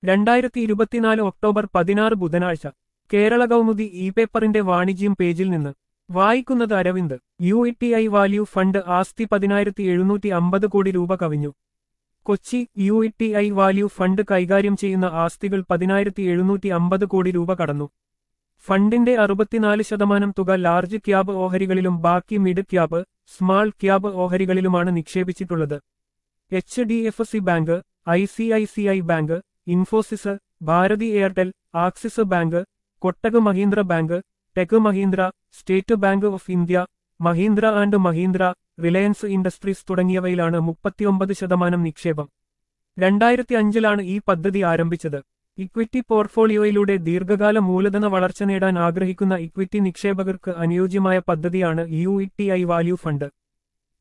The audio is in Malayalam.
രണ്ടായിരത്തി ഇരുപത്തിനാല് ഒക്ടോബർ പതിനാറ് ബുധനാഴ്ച കേരള കൗമുദി ഇ പേപ്പറിന്റെ വാണിജ്യം പേജിൽ നിന്ന് വായിക്കുന്നത് Aravind U E T I value fund ആസ്തി പതിനായിരത്തി എഴുന്നൂറ്റി അമ്പത് കോടി രൂപ കവിഞ്ഞു Kochi U E T I value fund കൈകാര്യം ചെയ്യുന്ന ആസ്തികൾ പതിനായിരത്തി എഴുന്നൂറ്റി അമ്പത് കോടി രൂപ കടന്നു ഫണ്ടിന്റെ അറുപത്തിനാല് ശതമാനം തുക ലാർജ് ക്യാബ് ഓഹരികളിലും ബാക്കി മിഡ് ക്യാബ് സ്മാൾ ക്യാബ് ഓഹരികളിലുമാണ് നിക്ഷേപിച്ചിട്ടുള്ളത് H D F C bank I C I C I bank Infosys Bharti Airtel Axis bank Kotak Mahindra bank tech Mahindra state bank of India Mahindra and Mahindra Reliance industries തുടങ്ങിയവയിലാണ് മുപ്പത്തിയൊമ്പത് ശതമാനം നിക്ഷേപം രണ്ടായിരത്തി അഞ്ചിലാണ് ഈ പദ്ധതി ആരംഭിച്ചത് ഇക്വിറ്റി പോർട്ട്ഫോളിയോയിലൂടെ ദീർഘകാല മൂലധന വളർച്ച നേടാൻ ആഗ്രഹിക്കുന്ന ഇക്വിറ്റി നിക്ഷേപകർക്ക് അനുയോജ്യമായ പദ്ധതിയാണ് U E T I value fund